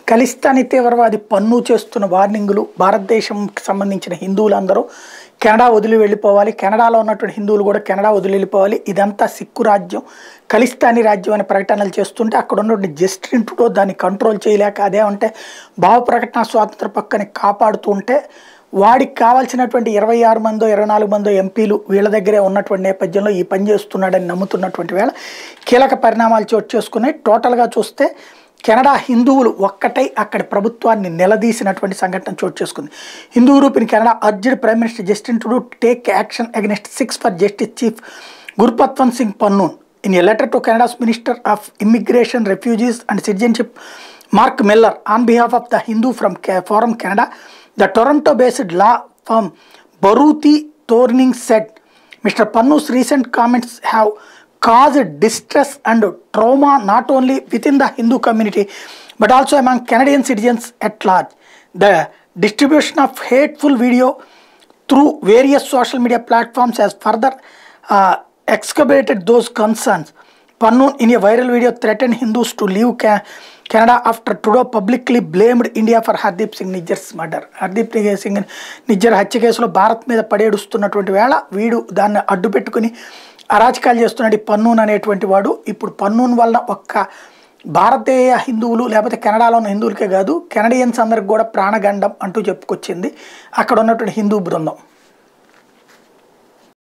ఖలిస్తానీ తీవ్రవాది పన్ను చేస్తున్న వార్నింగులు భారతదేశంకి సంబంధించిన హిందువులందరూ కెనడా వదిలి వెళ్ళిపోవాలి కెనడాలో ఉన్నటువంటి హిందువులు కూడా కెనడా వదిలి వెళ్ళిపోవాలి ఇదంతా సిక్కు రాజ్యం ఖలిస్తానీ రాజ్యం అనే ప్రకటనలు చేస్తుంటే అక్కడ ఉన్నటువంటి జస్టిన్ ట్రూడో దాన్ని కంట్రోల్ చేయలేక అదేమంటే భావ ప్రకటన స్వాతంత్ర పక్కని కాపాడుతూ ఉంటే వాడికి కావాల్సినటువంటి ఇరవై ఆరు మందో ఇరవై నాలుగు మందో ఎంపీలు వీళ్ళ దగ్గరే ఉన్నటువంటి నేపథ్యంలో ఈ పని చేస్తున్నాడని నమ్ముతున్నటువంటి వేళ కీలక పరిణామాలు చోటు చేసుకున్నాయి టోటల్గా చూస్తే కెనడా హిందువులు ఒక్కటై అక్కడి ప్రభుత్వాన్ని నిలదీసినటువంటి సంఘటన చోటు చేసుకుంది Hindu group in Canada urged prime minister Justin to take action against Sikhs for justice chief Gurpatwant Singh Pannun in a letter to Canada's minister of immigration refugees and citizenship Marc Miller on behalf of the Hindu from forum Canada the Toronto based law firm Baruti Thorning said mister Pannu's recent comments have caused distress and trauma not only within the Hindu community but also among Canadian citizens at large. The distribution of hateful video through various social media platforms has further uh, excavated those concerns. Pannoon in a viral video threatened Hindus to leave Ca- Canada after Trudeau publicly blamed India for Hardeep Singh Nijjar's murder. Hardeep Singh Nijjar హత్య కేసులో భారత్ మీద పడేడుస్తున్నటువంటి వేళ వీడు దాన్ని అడ్డు పెట్టుకుని అరాచకాలు చేస్తున్నాడు ఈ పన్నూన్ అనేటువంటి వాడు ఇప్పుడు పన్నూన్ వల్ల ఒక్క భారతీయ హిందువులు లేకపోతే కెనడాలో ఉన్న హిందువులకే కాదు కెనడియన్స్ అందరికి కూడా ప్రాణగండం అంటూ చెప్పుకొచ్చింది అక్కడ ఉన్నటువంటి హిందూ బృందం